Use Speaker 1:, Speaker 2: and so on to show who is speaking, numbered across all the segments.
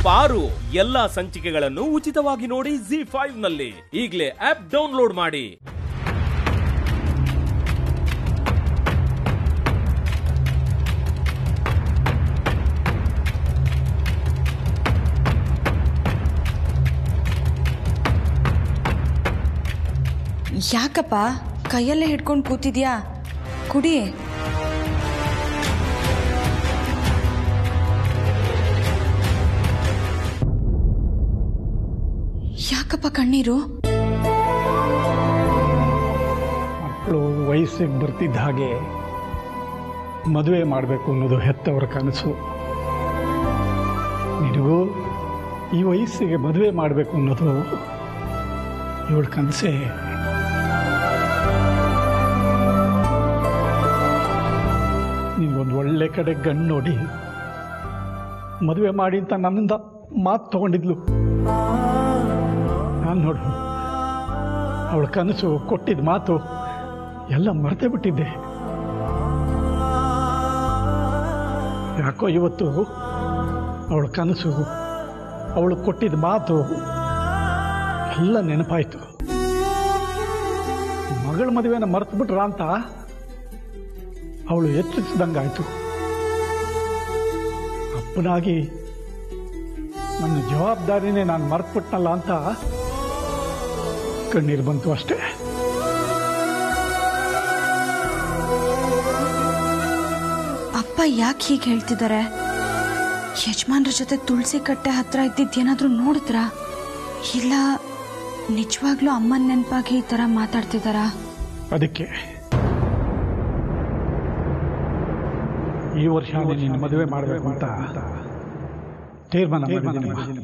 Speaker 1: ಪಾರು ಎಲ್ಲಾ ಸಂಚಿಕೆಗಳನ್ನು ಉಚಿತವಾಗಿ ನೋಡಿ ಜಿ ಫೈವ್ ನಲ್ಲಿ ಈಗಲೇ ಆಪ್ ಡೌನ್ಲೋಡ್ ಮಾಡಿ
Speaker 2: ಯಾಕಪ್ಪ ಕೈಯಲ್ಲೇ ಹಿಡ್ಕೊಂಡು ಕೂತಿದ್ಯಾ ಕುಡಿ ಯಾಕಪ್ಪ ಕಣ್ಣೀರು
Speaker 3: ಮಕ್ಕಳು ವಯಸ್ಸಿಗೆ ಬರ್ತಿದ್ದ ಹಾಗೆ ಮದುವೆ ಮಾಡಬೇಕು ಅನ್ನೋದು ಹೆತ್ತವರ ಕನಸು ನಿನಗೂ ಈ ವಯಸ್ಸಿಗೆ ಮದುವೆ ಮಾಡಬೇಕು ಅನ್ನೋದು ಇವಳ ಕನಸೇ ನಿನಗೊಂದು ಒಳ್ಳೆ ಕಡೆ ಗಂಡು ನೋಡಿ ಮದುವೆ ಮಾಡಿ ಅಂತ ನನ್ನಿಂದ ಮಾತು ತಗೊಂಡಿದ್ಲು ನಾನು ನೋಡು ಅವಳ ಕನಸು ಕೊಟ್ಟಿದ್ದ ಮಾತು ಎಲ್ಲ ಮರೆತೇ ಬಿಟ್ಟಿದ್ದೆ ಯಾಕೋ ಇವತ್ತು ಅವಳ ಕನಸು ಅವಳು ಕೊಟ್ಟಿದ್ದ ಮಾತು ಎಲ್ಲ ನೆನಪಾಯಿತು ಮಗಳ ಮದುವೆನ ಮರೆತು ಬಿಟ್ರ ಅಂತ ಅವಳು ಎಚ್ಚರಿಸಿದಂಗಾಯ್ತು ಅಪ್ಪನಾಗಿ ನನ್ನ ಜವಾಬ್ದಾರಿನೇ ನಾನು ಮರೆತುಬಿಟ್ನಲ್ಲ ಅಂತ ಕಣ್ಣೀರು ಬಂತು ಅಷ್ಟೇ
Speaker 2: ಅಪ್ಪ ಯಾಕೆ ಹೀಗೆ ಹೇಳ್ತಿದ್ದಾರೆ ಯಜಮಾನ್ರ ಜೊತೆ ತುಳಸಿ ಕಟ್ಟೆ ಹತ್ರ ಇದ್ದಿದ್ದೇನಾದ್ರೂ ನೋಡಿದ್ರಾ ಇಲ್ಲ ನಿಜವಾಗ್ಲೂ ಅಮ್ಮನ ನೆನಪಾಗಿ ಈ ಥರ ಮಾತಾಡ್ತಿದ್ದಾರಾ
Speaker 3: ಅದಕ್ಕೆ ಈ ವರ್ಷ ನಿನ್ನ ಮದುವೆ ಮಾಡಬೇಕು ಅಂತ ತೀರ್ಮಾನ ಮಾಡಿದ್ದೀನಿ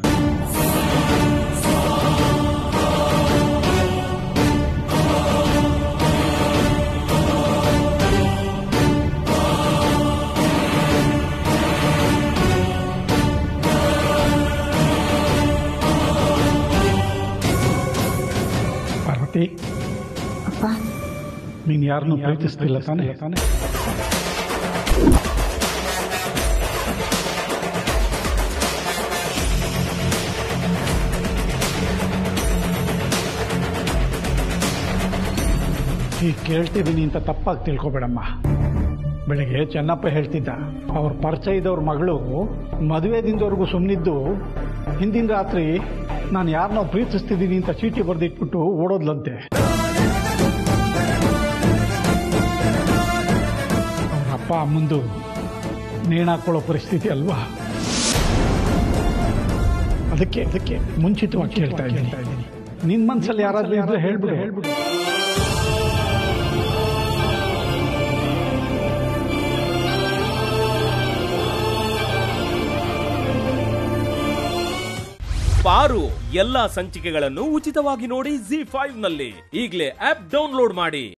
Speaker 3: ಪಾರ್ವತಿ
Speaker 2: ಅಪ್ಪ
Speaker 3: ನೀನು ಯಾರನ್ನೂ ಪ್ರೀತಿಸ್ತಿಲ್ಲ ತಾನೇ ತಾನೇ ಈಗ ಕೇಳ್ತಿದ್ದೀನಿ ಅಂತ ತಪ್ಪಾಗಿ ತಿಳ್ಕೊಬೇಡಮ್ಮ ಬೆಳಗ್ಗೆ ಚೆನ್ನಪ್ಪ ಹೇಳ್ತಿದ್ದ ಅವ್ರ ಪರಿಚಯದವ್ರ ಮಗಳು ಮದುವೆದಿಂದವರೆಗೂ ಸುಮ್ಮನಿದ್ದು ಹಿಂದಿನ ರಾತ್ರಿ ನಾನು ಯಾರನ್ನೋ ಪ್ರೀತಿಸ್ತಿದ್ದೀನಿ ಅಂತ ಚೀಟಿ ಬರೆದಿಟ್ಬಿಟ್ಟು ಓಡೋದ್ಲಂತೆ ಅವ್ರ ಅಪ್ಪ ಅಮ್ಮಂದು ನೇಣಾಕೊಳ್ಳೋ ಪರಿಸ್ಥಿತಿ ಅಲ್ವಾ ಅದಕ್ಕೆ ಅದಕ್ಕೆ ಮುಂಚಿತವಾಗಿ ಕೇಳ್ತಾ ಇದ್ದೀನಿ ನಿನ್ ಮನ್ಸಲ್ಲಿ ಯಾರಾದ್ರೂ ಇದ್ರೆ ಹೇಳ್ಬಿಡು ಹೇಳ್ಬಿಡು
Speaker 1: ಪಾರು ಎಲ್ಲಾ ಸಂಚಿಕೆಗಳನ್ನು ಉಚಿತವಾಗಿ ನೋಡಿ ಜಿ ಫೈವ್ ನಲ್ಲಿ ಈಗಲೇ ಆಪ್ ಡೌನ್ಲೋಡ್ ಮಾಡಿ